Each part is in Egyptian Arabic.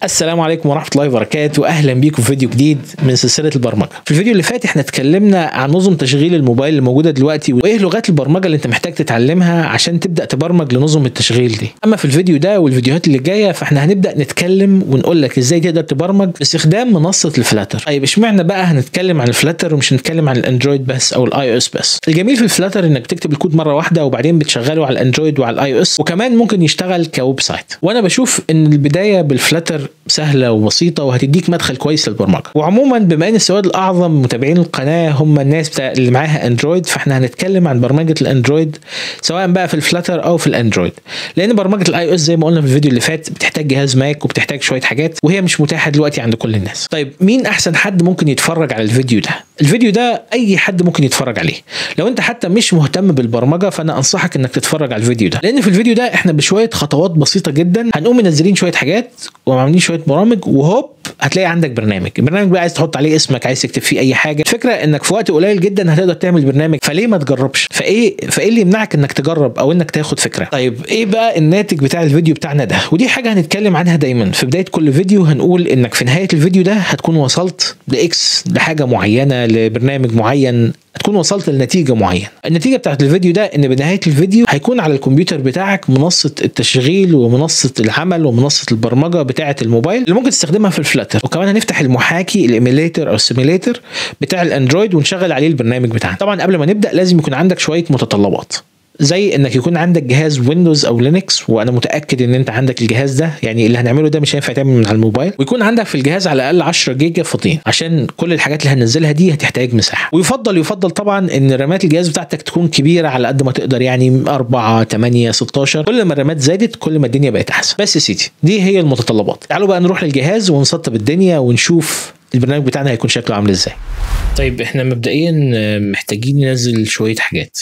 السلام عليكم ورحمة الله وبركاته أهلا بيكم في فيديو جديد من سلسلة البرمجة في الفيديو اللي فات احنا اتكلمنا عن نظم تشغيل الموبايل اللي موجودة دلوقتي وإيه لغات البرمجة اللي انت محتاج تتعلمها عشان تبدأ تبرمج لنظم التشغيل دي أما في الفيديو ده والفيديوهات اللي جاية فاحنا هنبدأ نتكلم ونقول لك ازاي تقدر تبرمج باستخدام منصة الفلاتر طيب اشمعنى بقى هنتكلم عن الفلاتر ومش هنتكلم عن الاندرويد بس او الاي او اس بس الجميل في الفلاتر انك تكتب الكود مرة واحدة وبعدين بتشغله على الاندرويد وعلى الاي او اس وكمان ممكن يشتغل كويب سايت وانا بشوف ان البداية بالفلاتر سهلة وبسيطة وهتديك مدخل كويس للبرمجة وعموما بما ان السواد الاعظم متابعين القناة هم الناس بتاع اللي معاها اندرويد فاحنا هنتكلم عن برمجة الاندرويد سواء بقى في الفلاتر او في الاندرويد لان برمجة الاي او اس زي ما قلنا في الفيديو اللي فات بتحتاج جهاز ماك وبتحتاج شوية حاجات وهي مش متاحة دلوقتي عند كل الناس طيب مين احسن حد ممكن يتفرج على الفيديو ده الفيديو ده اي حد ممكن يتفرج عليه لو انت حتى مش مهتم بالبرمجه فانا انصحك انك تتفرج على الفيديو ده لان في الفيديو ده احنا بشويه خطوات بسيطه جدا هنقوم منزلين شويه حاجات وعاملين شويه برامج وهوب هتلاقي عندك برنامج البرنامج بقى عايز تحط عليه اسمك عايز تكتب فيه اي حاجه الفكره انك في وقت قليل جدا هتقدر تعمل برنامج فليه ما تجربش فايه فايه اللي يمنعك انك تجرب او انك تاخد فكره طيب ايه بقى الناتج بتاع الفيديو بتاعنا ده ودي حاجه هنتكلم عنها دايما في بدايه كل فيديو هنقول انك في نهايه الفيديو ده هتكون وصلت لاكس لحاجه معينه لبرنامج معين هتكون وصلت لنتيجة معينة النتيجة بتاعت الفيديو ده ان بنهاية الفيديو هيكون على الكمبيوتر بتاعك منصة التشغيل ومنصة العمل ومنصة البرمجة بتاعة الموبايل اللي ممكن تستخدمها في الفلاتر وكمان هنفتح المحاكي الايميليتر او السيميليتر بتاع الاندرويد ونشغل عليه البرنامج بتاعنا طبعا قبل ما نبدأ لازم يكون عندك شوية متطلبات زي انك يكون عندك جهاز ويندوز او لينكس وانا متاكد ان انت عندك الجهاز ده يعني اللي هنعمله ده مش هينفع تعمل من على الموبايل ويكون عندك في الجهاز على الاقل 10 جيجا فاضيين عشان كل الحاجات اللي هننزلها دي هتحتاج مساحه ويفضل يفضل طبعا ان رامات الجهاز بتاعتك تكون كبيره على قد ما تقدر يعني 4 8 16 كل ما الرامات زادت كل ما الدنيا بقت احسن بس يا سيدي دي هي المتطلبات تعالوا بقى نروح للجهاز ونسطب الدنيا ونشوف البرنامج بتاعنا هيكون شكله عامل ازاي طيب احنا مبدئيا محتاجين ننزل شويه حاجات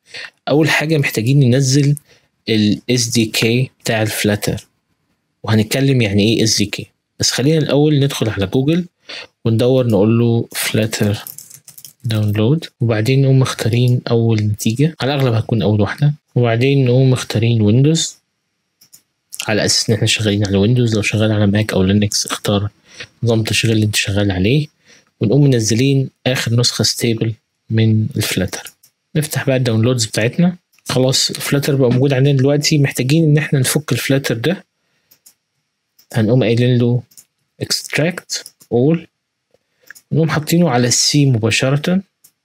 اول حاجه محتاجين ننزل ال SDK بتاع الفلاتر وهنتكلم يعني ايه SDK بس خلينا الاول ندخل على جوجل وندور نقول له فلاتر داونلود وبعدين نقوم مختارين اول نتيجه على الاغلب هتكون اول واحده وبعدين نقوم مختارين ويندوز على اساس ان احنا شغالين على ويندوز لو شغال على ماك او لينكس اختار نظام التشغيل اللي انت شغال عليه ونقوم منزلين اخر نسخه ستيبل من الفلاتر نفتح بقى الداونلودز بتاعتنا خلاص فلاتر بقى موجود عندنا دلوقتي محتاجين ان احنا نفك الفلاتر ده هنقوم قايلين له extract all نقوم حاطينه على السي مباشرة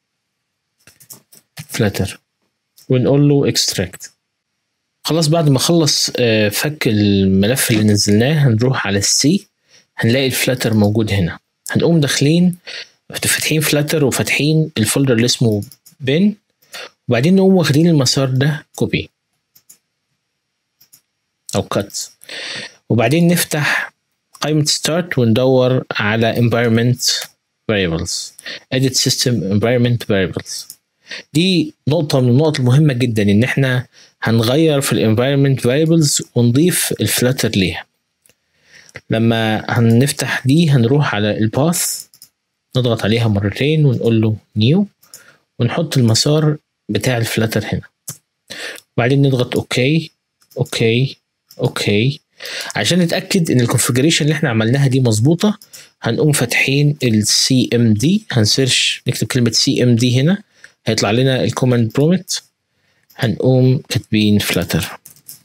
فلاتر ونقول له extract خلاص بعد ما خلص فك الملف اللي نزلناه هنروح على السي هنلاقي الفلاتر موجود هنا هنقوم داخلين فاتحين فلاتر وفاتحين الفولدر اللي اسمه بن وبعدين نقوم واخدين المسار ده كوبي او كات وبعدين نفتح قائمة ستارت وندور على environment variables edit system environment variables دي نقطة من النقط المهمة جدا ان احنا هنغير في الانفايرمنت variables ونضيف الفلاتر ليها لما هنفتح دي هنروح على الباث نضغط عليها مرتين ونقول له new ونحط المسار بتاع الفلاتر هنا وبعدين نضغط اوكي اوكي اوكي عشان نتاكد ان الكونفجريشن اللي احنا عملناها دي مظبوطه هنقوم فاتحين السي ام دي هنسيرش نكتب كلمه سي ام دي هنا هيطلع لنا الكوماند برومت هنقوم كاتبين فلاتر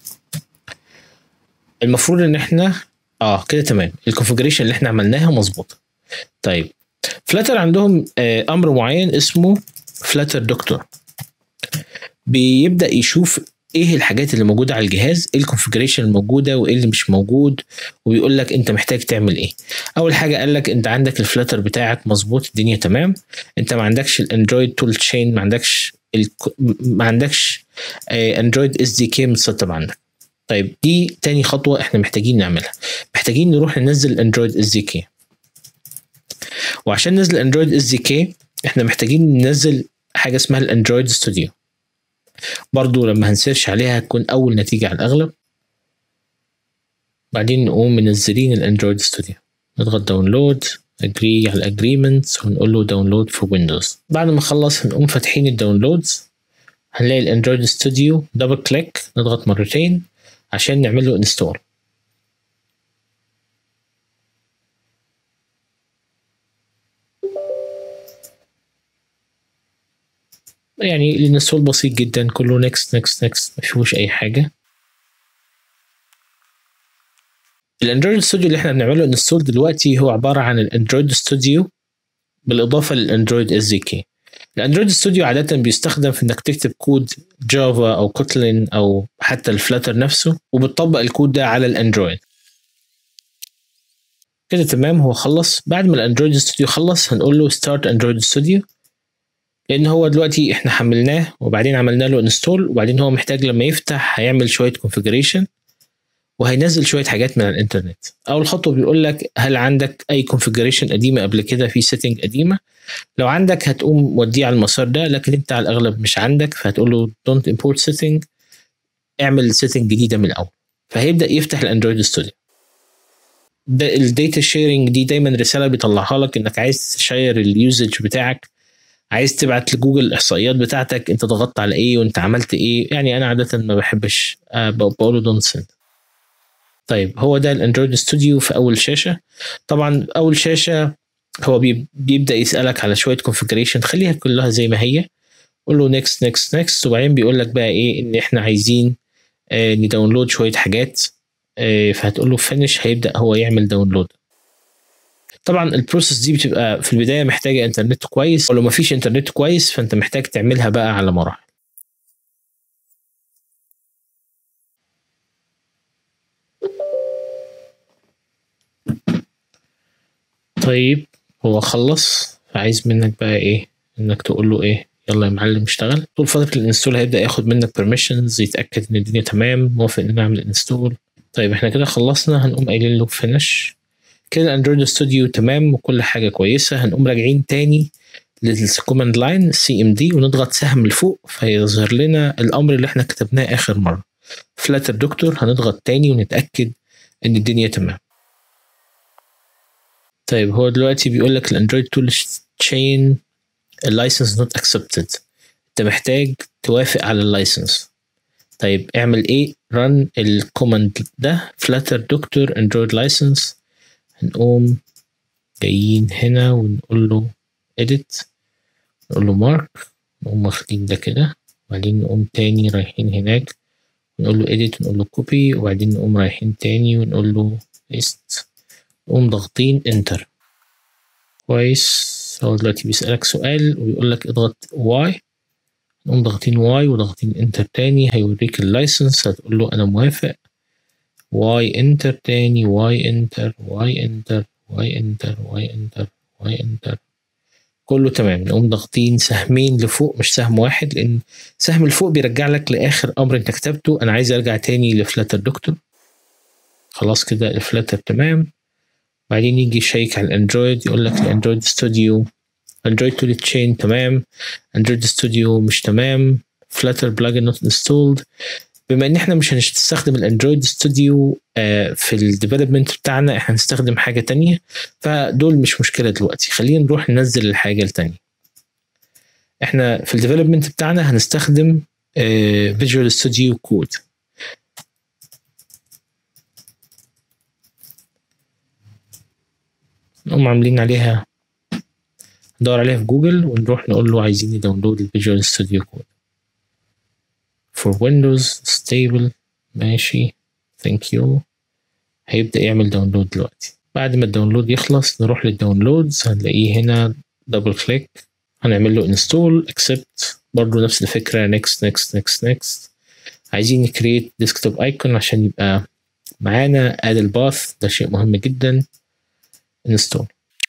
المفروض ان احنا اه كده تمام الكونفجريشن اللي احنا عملناها مظبوطه طيب فلاتر عندهم آه امر معين اسمه فلاتر دكتور بيبدا يشوف ايه الحاجات اللي موجوده على الجهاز ايه الكونفجريشن الموجوده وايه اللي مش موجود وبيقول لك انت محتاج تعمل ايه اول حاجه قال لك انت عندك الفلاتر بتاعك مظبوط الدنيا تمام انت ما عندكش الاندرويد تول تشين ما عندكش ال... ما عندكش اندرويد اس دي كي متسطب عندك طيب دي تاني خطوه احنا محتاجين نعملها محتاجين نروح ننزل الاندرويد اس دي كي وعشان ننزل اندرويد اس دي كي احنا محتاجين ننزل حاجه اسمها الاندرويد ستوديو برضو لما هنسيرش عليها هتكون اول نتيجه على الاغلب بعدين نقوم منزلين الاندرويد ستوديو نضغط داونلود اجري على الاجريمنتس ونقول له داونلود في ويندوز بعد ما نخلص هنقوم فاتحين الداونلودز هنلاقي الاندرويد ستوديو دبل كليك نضغط مرتين عشان نعمل له انستول يعني الانستول بسيط جدا كله نكست نكست نكست ما فيهوش اي حاجه الاندرويد ستوديو اللي احنا بنعمله انستول دلوقتي هو عباره عن الاندرويد ستوديو بالاضافه للاندرويد اس دي كي الاندرويد ستوديو عاده بيستخدم في انك تكتب كود جافا او كوتلين او حتى الفلاتر نفسه وبتطبق الكود ده على الاندرويد كده تمام هو خلص بعد ما الاندرويد ستوديو خلص هنقول له ستارت اندرويد ستوديو لان هو دلوقتي احنا حملناه وبعدين عملنا له انستول وبعدين هو محتاج لما يفتح هيعمل شويه كونفيجريشن وهينزل شويه حاجات من الانترنت اول خطوه بيقول لك هل عندك اي كونفيجريشن قديمه قبل كده في سيتنج قديمه لو عندك هتقوم وديه على المسار ده لكن انت على الاغلب مش عندك فهتقول له دونت امبورت سيتنج اعمل سيتنج جديده من الاول فهيبدا يفتح الاندرويد ستوديو ده الداتا شيرنج دي دايما رساله بيطلعها لك انك عايز تشير اليوزج بتاعك عايز تبعت لجوجل الاحصائيات بتاعتك انت ضغطت على ايه وانت عملت ايه يعني انا عاده ما بحبش بقول له دونت سند طيب هو ده الاندرويد ستوديو في اول شاشه طبعا اول شاشه هو بيبدا يسالك على شويه كونفجريشن خليها كلها زي ما هي قول له نيكست نيكست نيكست وبعدين بيقول لك بقى ايه ان احنا عايزين آه نداونلود شويه حاجات آه فهتقول له فينش هيبدا هو يعمل داونلود طبعا البروسيس دي بتبقى في البدايه محتاجه انترنت كويس ولو ما فيش انترنت كويس فانت محتاج تعملها بقى على مراحل طيب هو خلص عايز منك بقى ايه انك تقول له ايه يلا يا معلم اشتغل طول فتره الانستول هيبدا ياخد منك بيرميشنز يتاكد ان الدنيا تمام موافق ان نعمل انستول طيب احنا كده خلصنا هنقوم قايلين له فينش كده الاندرويد ستوديو تمام وكل حاجه كويسه هنقوم راجعين تاني للكوماند لاين سي ام دي ونضغط سهم لفوق فيظهر لنا الامر اللي احنا كتبناه اخر مره فلاتر دكتور هنضغط تاني ونتاكد ان الدنيا تمام طيب هو دلوقتي بيقول لك الاندرويد تول تشين اللايسنس نوت اكسبتد انت محتاج توافق على اللايسنس طيب اعمل ايه رن الكوماند ده فلاتر دكتور اندرويد لايسنس هنقوم جايين هنا ونقول له edit نقول له مارك نقوم واخدين ده كده وبعدين نقوم تاني رايحين هناك ونقول له edit ونقول له copy وبعدين نقوم رايحين تاني ونقول له paste نقوم ضاغطين انتر كويس هو دلوقتي بيسألك سؤال وبيقول لك اضغط واي نقوم ضاغطين واي وضاغطين انتر تاني هيوريك اللايسنس هتقول له انا موافق واي انتر تاني واي انتر واي انتر واي انتر واي انتر واي انتر كله تمام نقوم ضاغطين سهمين لفوق مش سهم واحد لان سهم لفوق بيرجع لك لاخر امر انت كتبته انا عايز ارجع تاني لفلاتر دكتور خلاص كده الفلاتر تمام بعدين يجي يشيك على الاندرويد يقول لك الاندرويد ستوديو اندرويد تول تشين تمام اندرويد ستوديو مش تمام فلاتر بلجن نوت انستولد بما ان احنا مش هنستخدم الاندرويد ستوديو في الديفلوبمنت بتاعنا احنا هنستخدم حاجه تانية فدول مش مشكله دلوقتي خلينا نروح ننزل الحاجه التانية احنا في الديفلوبمنت بتاعنا هنستخدم فيجوال ستوديو كود نقوم عاملين عليها ندور عليها في جوجل ونروح نقول له عايزين نداونلود الفيجوال ستوديو كود for Windows stable ماشي thank you هيبدأ يعمل داونلود دلوقتي بعد ما الداونلود يخلص نروح للداونلودز هنلاقيه هنا دبل كليك هنعمل له انستول اكسبت برضه نفس الفكرة next next next next عايزين نكريت ديسكتوب ايكون عشان يبقى معانا اد الباث ده شيء مهم جدا انستول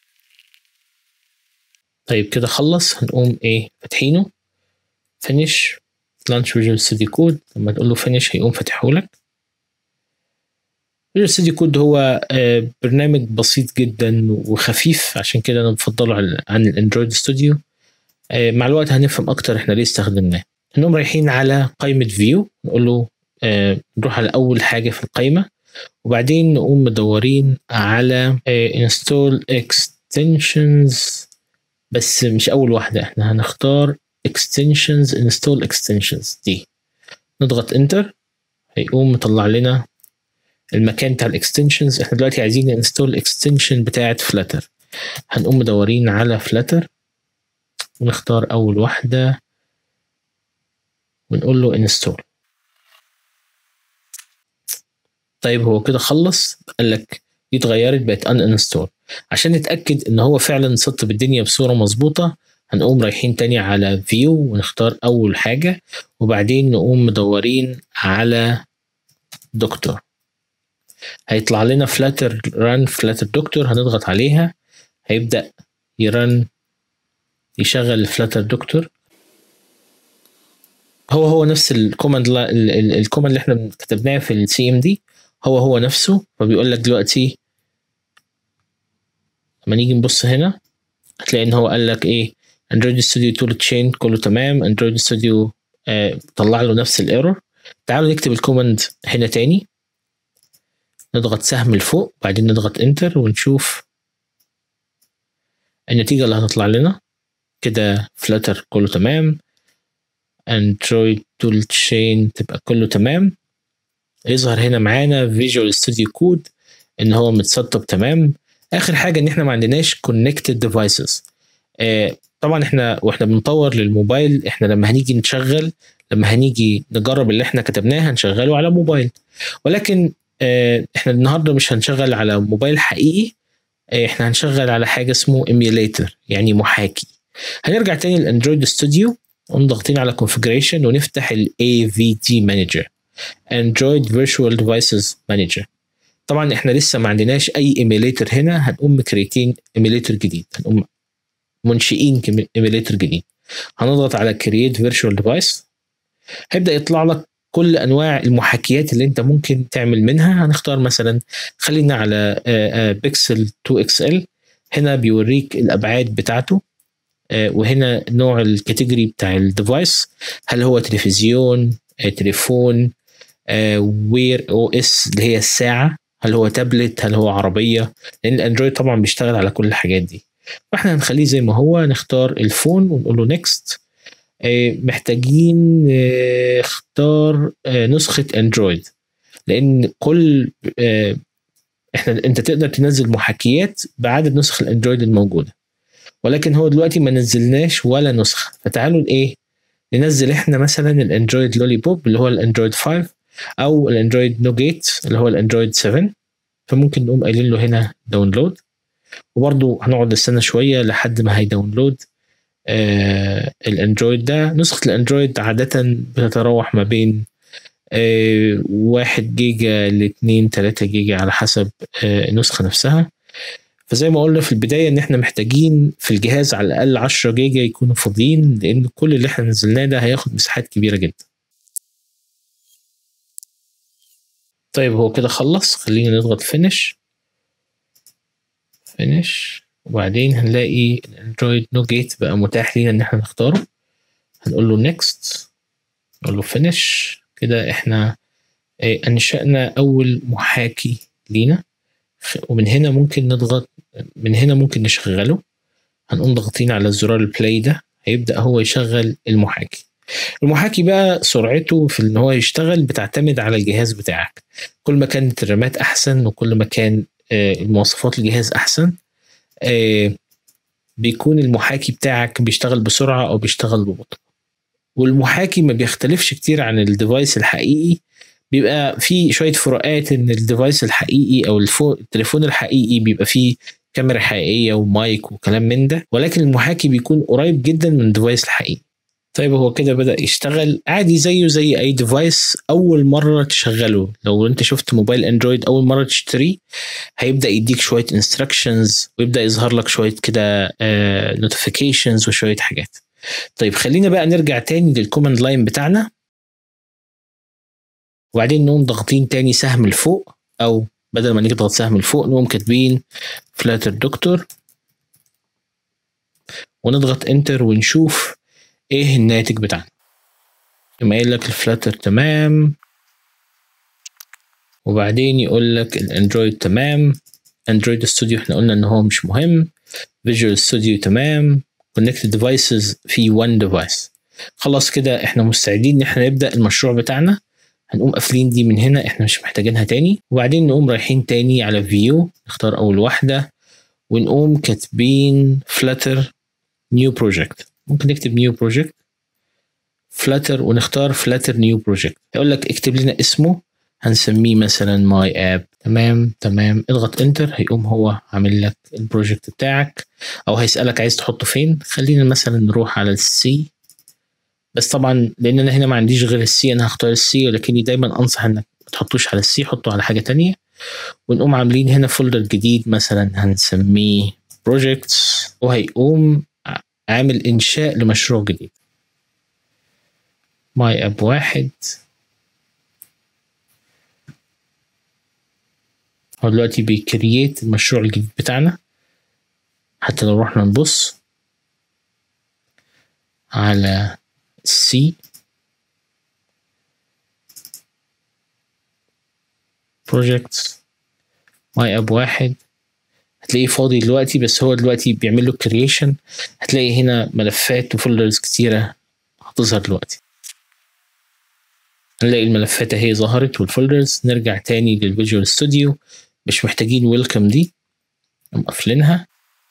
طيب كده خلص هنقوم ايه فاتحينه فينيش لانش فيجوال ستوديو كود لما تقول له فينيش هيقوم فاتحه لك فيجوال ستوديو كود هو برنامج بسيط جدا وخفيف عشان كده انا بفضله عن الاندرويد ستوديو مع الوقت هنفهم اكتر احنا ليه استخدمناه انهم رايحين على قائمه فيو نقول له نروح على اول حاجه في القائمه وبعدين نقوم مدورين على انستول اكستنشنز بس مش اول واحده احنا هنختار extensions install extensions دي نضغط انتر هيقوم مطلع لنا المكان بتاع الاكستنشنز احنا دلوقتي عايزين انستول اكستنشن بتاعت فلاتر هنقوم مدورين على فلاتر ونختار اول واحده ونقول له انستول طيب هو كده خلص قال لك دي اتغيرت بقت ان انستول عشان نتاكد ان هو فعلا سطب الدنيا بصوره مظبوطه هنقوم رايحين تاني على فيو ونختار اول حاجه وبعدين نقوم مدورين على دكتور هيطلع لنا فلاتر ران فلاتر دكتور هنضغط عليها هيبدا يرن يشغل الفلاتر دكتور هو هو نفس الكوماند الكوماند اللي احنا كتبناه في السي ام دي هو هو نفسه فبيقول لك دلوقتي لما نيجي نبص هنا هتلاقي ان هو قال لك ايه اندرويد ستوديو تول تشين كله تمام اندرويد ستوديو آه طلع له نفس الايرور تعالوا نكتب الكوماند هنا تاني نضغط سهم لفوق بعدين نضغط انتر ونشوف النتيجة اللي هتطلع لنا كده فلاتر كله تمام اندرويد تول تشين تبقى كله تمام يظهر هنا معانا فيجوال ستوديو كود ان هو متسطب تمام اخر حاجه ان احنا ما عندناش كونكتد ديفايسز طبعا احنا واحنا بنطور للموبايل احنا لما هنيجي نشغل لما هنيجي نجرب اللي احنا كتبناه هنشغله على موبايل ولكن اه احنا النهارده مش هنشغل على موبايل حقيقي اه احنا هنشغل على حاجه اسمه ايميوليتر يعني محاكي هنرجع تاني للاندرويد ستوديو ونقوم ضاغطين على configuration ونفتح ال AVD Manager Android Virtual Devices Manager طبعا احنا لسه ما عندناش اي ايميليتر هنا هنقوم مكريتين ايميليتر جديد هنقوم منشئين ايميليتر جديد هنضغط على Create Virtual Device هيبدا يطلع لك كل انواع المحاكيات اللي انت ممكن تعمل منها هنختار مثلا خلينا على بيكسل 2 XL هنا بيوريك الابعاد بتاعته وهنا نوع الكاتيجوري بتاع الديفايس هل هو تلفزيون تليفون وير او اس اللي هي الساعه هل هو تابلت هل هو عربيه لان الاندرويد طبعا بيشتغل على كل الحاجات دي فاحنا هنخليه زي ما هو نختار الفون ونقول له نيكست محتاجين اختار نسخه اندرويد لان كل احنا انت تقدر تنزل محاكيات بعدد نسخ الاندرويد الموجوده ولكن هو دلوقتي ما نزلناش ولا نسخه فتعالوا ايه ننزل احنا مثلا الاندرويد لولي بوب اللي هو الاندرويد 5 او الاندرويد نوجيت اللي هو الاندرويد 7 فممكن نقوم قايلين له هنا داونلود وبرضه هنقعد نستنى شويه لحد ما هيداونلود آه الاندرويد ده نسخه الاندرويد عاده بتتراوح ما بين آه واحد جيجا ل 2 3 جيجا على حسب آه النسخه نفسها فزي ما قلنا في البدايه ان احنا محتاجين في الجهاز على الاقل 10 جيجا يكونوا فاضيين لان كل اللي احنا نزلناه ده هياخد مساحات كبيره جدا طيب هو كده خلص خلينا نضغط فينش فينش وبعدين هنلاقي الاندرويد نو جيت بقى متاح لينا ان احنا نختاره هنقول له نيكست نقول له فينش كده احنا انشأنا اول محاكي لينا ومن هنا ممكن نضغط من هنا ممكن نشغله هنقوم ضاغطين على زرار البلاي ده هيبدأ هو يشغل المحاكي المحاكي بقى سرعته في ان هو يشتغل بتعتمد على الجهاز بتاعك كل ما كانت الرامات احسن وكل ما كان المواصفات الجهاز احسن بيكون المحاكي بتاعك بيشتغل بسرعة او بيشتغل ببطء والمحاكي ما بيختلفش كتير عن الديفايس الحقيقي بيبقى في شويه فروقات ان الديفايس الحقيقي او التليفون الحقيقي بيبقى فيه كاميرا حقيقيه ومايك وكلام من ده ولكن المحاكي بيكون قريب جدا من الديفايس الحقيقي طيب هو كده بدا يشتغل عادي زيه زي اي ديفايس اول مره تشغله لو انت شفت موبايل اندرويد اول مره تشتريه هيبدا يديك شويه انستراكشنز ويبدا يظهر لك شويه كده نوتيفيكيشنز وشويه حاجات طيب خلينا بقى نرجع تاني للكوماند لاين بتاعنا وبعدين نقوم ضاغطين تاني سهم لفوق او بدل ما نضغط سهم لفوق نقوم كاتبين فلاتر دكتور ونضغط انتر ونشوف ايه الناتج بتاعنا يقوم قايل لك الفلاتر تمام وبعدين يقول لك الاندرويد تمام اندرويد ستوديو احنا قلنا ان هو مش مهم فيجوال ستوديو تمام كونكتد ديفايسز في 1 ديفايس خلاص كده احنا مستعدين ان احنا نبدا المشروع بتاعنا هنقوم قافلين دي من هنا احنا مش محتاجينها تاني وبعدين نقوم رايحين تاني على فيو نختار اول واحده ونقوم كاتبين فلاتر نيو بروجكت ممكن نكتب نيو بروجكت فلاتر ونختار فلاتر نيو بروجكت يقول لك اكتب لنا اسمه هنسميه مثلا ماي اب تمام تمام اضغط انتر هيقوم هو عامل لك البروجكت بتاعك او هيسالك عايز تحطه فين خلينا مثلا نروح على السي بس طبعا لان انا هنا ما عنديش غير السي انا هختار السي ولكني دايما انصح انك ما تحطوش على السي حطه على حاجه تانية ونقوم عاملين هنا فولدر جديد مثلا هنسميه بروجكتس وهيقوم عامل انشاء لمشروع جديد ماي اب واحد هو دلوقتي بيكرييت المشروع الجديد بتاعنا حتى لو رحنا نبص على سي projects ماي اب واحد هتلاقيه فاضي دلوقتي بس هو دلوقتي بيعمل له كرييشن هتلاقي هنا ملفات وفولدرز كتيرة هتظهر دلوقتي هنلاقي الملفات اهي ظهرت والفولدرز نرجع تاني للفيجوال ستوديو مش محتاجين ويلكم دي قافلينها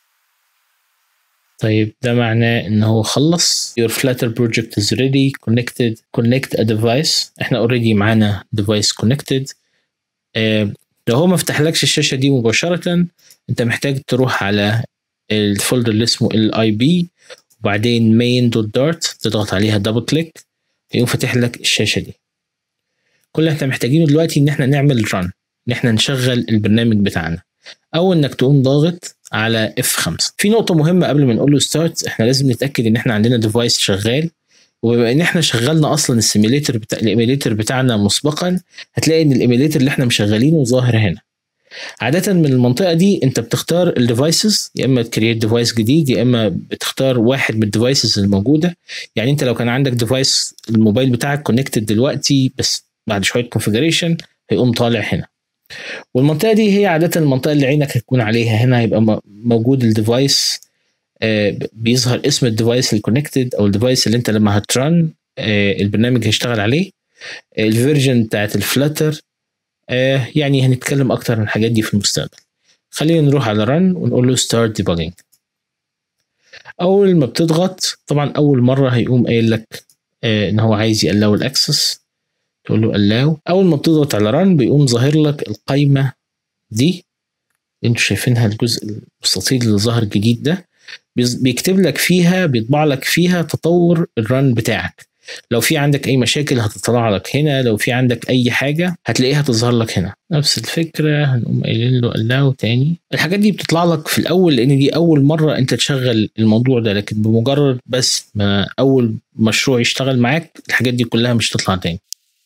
طيب ده معناه ان هو خلص your flutter project is ready connected connect a device احنا اوريدي معانا device connected آه لو هو ما فتحلكش الشاشه دي مباشره انت محتاج تروح على الفولدر اللي اسمه الاي بي وبعدين main دوت دارت تضغط عليها دبل كليك هيقوم فاتح لك الشاشه دي كل اللي احنا محتاجينه دلوقتي ان احنا نعمل ران ان احنا نشغل البرنامج بتاعنا او انك تقوم ضاغط على F5 في نقطة مهمة قبل ما نقول له ستارت احنا لازم نتأكد ان احنا عندنا ديفايس شغال وبما ان احنا شغلنا اصلا السيميليتر بتاع الايميليتر بتاعنا مسبقا هتلاقي ان الايميليتر اللي احنا مشغلينه ظاهر هنا عادة من المنطقة دي انت بتختار الديفايسز يا اما تكريت ديفايس جديد يا اما بتختار واحد من الديفايسز الموجودة يعني انت لو كان عندك ديفايس الموبايل بتاعك كونكتد دلوقتي بس بعد شوية كونفجريشن هيقوم طالع هنا والمنطقه دي هي عاده المنطقه اللي عينك هتكون عليها هنا هيبقى موجود الديفايس آه بيظهر اسم الديفايس الكونكتد او الديفايس اللي انت لما هترن آه البرنامج هيشتغل عليه الفيرجن بتاعت الفلاتر آه يعني هنتكلم اكتر عن الحاجات دي في المستقبل خلينا نروح على رن ونقول له ستارت ديباجنج اول ما بتضغط طبعا اول مره هيقوم قايل لك ان هو عايز يقلو الاكسس تقول له allow اول ما بتضغط على run بيقوم ظاهر لك القايمه دي انتوا شايفينها الجزء المستطيل اللي ظهر جديد ده بيكتب لك فيها بيطبع لك فيها تطور الرن بتاعك لو في عندك اي مشاكل هتطلع لك هنا لو في عندك اي حاجه هتلاقيها تظهر لك هنا نفس الفكره هنقوم قايلين له allow تاني الحاجات دي بتطلع لك في الاول لان دي اول مره انت تشغل الموضوع ده لكن بمجرد بس ما اول مشروع يشتغل معاك الحاجات دي كلها مش تطلع تاني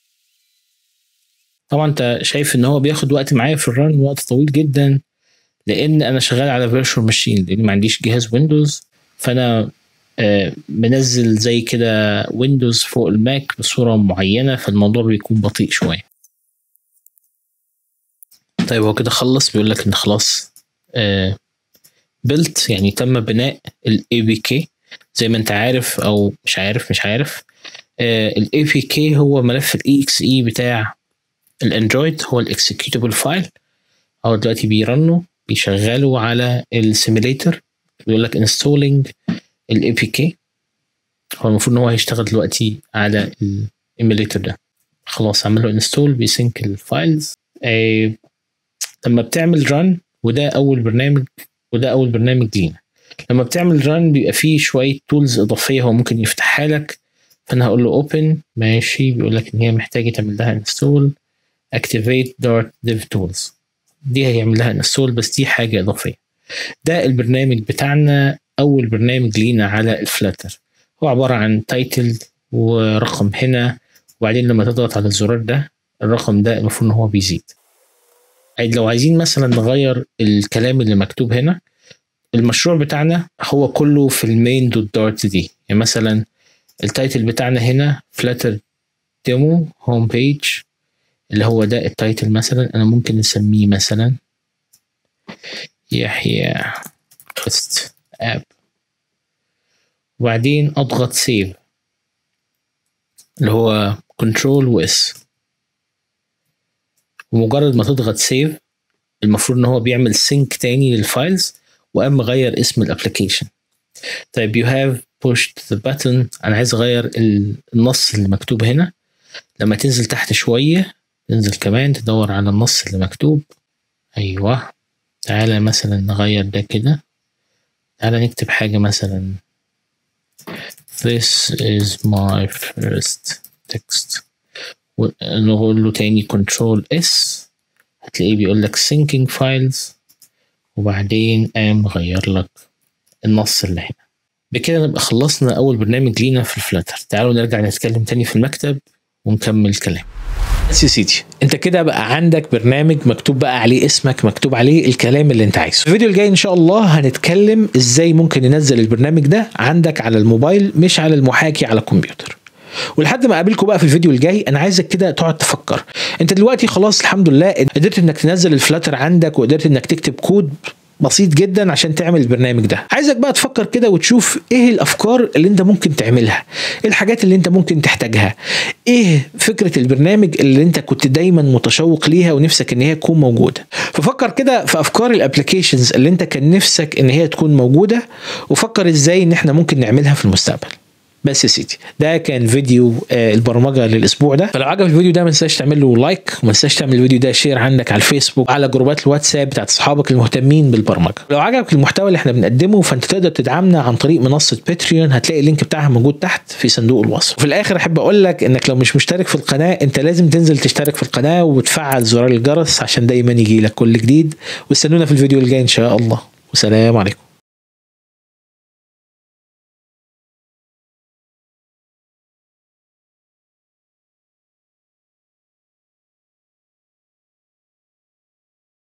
طبعا انت شايف ان هو بياخد وقت معايا في الرن وقت طويل جدا لان انا شغال على فيرتشوال ماشين لان ما عنديش جهاز ويندوز فانا آه منزل زي كده ويندوز فوق الماك بصوره معينه فالموضوع بيكون بطيء شويه طيب هو كده خلص بيقول لك ان خلاص آه بلت يعني تم بناء الاي بي كي زي ما انت عارف او مش عارف مش عارف الاي بي كي هو ملف الاي اكس اي بتاع الاندرويد هو الاكسكيوتبل فايل هو دلوقتي بيرنه بيشغله على السيميليتر بيقول لك انستولينج الاي بي كي هو المفروض ان هو هيشتغل دلوقتي على الايميليتر ده خلاص عمل له انستول بيسync الفايلز آه لما بتعمل ران وده اول برنامج وده اول برنامج لينا لما بتعمل ران بيبقى فيه شويه تولز اضافيه هو ممكن يفتحها لك فانا هقول له اوبن ماشي بيقول لك ان هي محتاجه تعمل لها انستول activate dart dev tools دي هيعمل لها انستول بس دي حاجه اضافيه ده البرنامج بتاعنا اول برنامج لينا على الفلاتر هو عباره عن تايتل ورقم هنا وبعدين لما تضغط على الزرار ده الرقم ده المفروض ان هو بيزيد لو عايزين مثلا نغير الكلام اللي مكتوب هنا المشروع بتاعنا هو كله في المين دوت دارت دي يعني مثلا التايتل بتاعنا هنا فلاتر ديمو هوم بيج اللي هو ده التايتل مثلا انا ممكن نسميه مثلا يحيى تست اب وبعدين اضغط سيف اللي هو كنترول واس ومجرد ما تضغط سيف المفروض ان هو بيعمل سينك تاني للفايلز وقام مغير اسم الابلكيشن طيب you have push the button انا عايز اغير النص اللي مكتوب هنا لما تنزل تحت شويه تنزل كمان تدور على النص اللي مكتوب ايوه تعالى مثلا نغير ده كده تعالى نكتب حاجة مثلا This is my first text ونقول له تاني control S هتلاقيه بيقول لك syncing files وبعدين قام غير لك النص اللي هنا بكده نبقى خلصنا أول برنامج لينا في الفلاتر تعالوا نرجع نتكلم تاني في المكتب ونكمل كلام بس يا سيدي انت كده بقى عندك برنامج مكتوب بقى عليه اسمك مكتوب عليه الكلام اللي انت عايزه في الفيديو الجاي ان شاء الله هنتكلم ازاي ممكن ننزل البرنامج ده عندك على الموبايل مش على المحاكي على الكمبيوتر ولحد ما اقابلكم بقى في الفيديو الجاي انا عايزك كده تقعد تفكر انت دلوقتي خلاص الحمد لله قدرت انك تنزل الفلاتر عندك وقدرت انك تكتب كود بسيط جدا عشان تعمل البرنامج ده عايزك بقى تفكر كده وتشوف ايه الافكار اللي انت ممكن تعملها ايه الحاجات اللي انت ممكن تحتاجها ايه فكره البرنامج اللي انت كنت دايما متشوق ليها ونفسك ان هي تكون موجوده ففكر كده في افكار الابلكيشنز اللي انت كان نفسك ان هي تكون موجوده وفكر ازاي ان احنا ممكن نعملها في المستقبل بس يا سيدي ده كان فيديو آه البرمجه للاسبوع ده فلو عجبك الفيديو ده ما تنساش تعمل له لايك وما تنساش تعمل الفيديو ده شير عندك على الفيسبوك على جروبات الواتساب بتاعت اصحابك المهتمين بالبرمجه لو عجبك المحتوى اللي احنا بنقدمه فانت تقدر تدعمنا عن طريق منصه باتريون هتلاقي اللينك بتاعها موجود تحت في صندوق الوصف وفي الاخر احب اقول لك انك لو مش مشترك في القناه انت لازم تنزل تشترك في القناه وتفعل زرار الجرس عشان دايما يجي لك كل جديد واستنونا في الفيديو الجاي ان شاء الله وسلام عليكم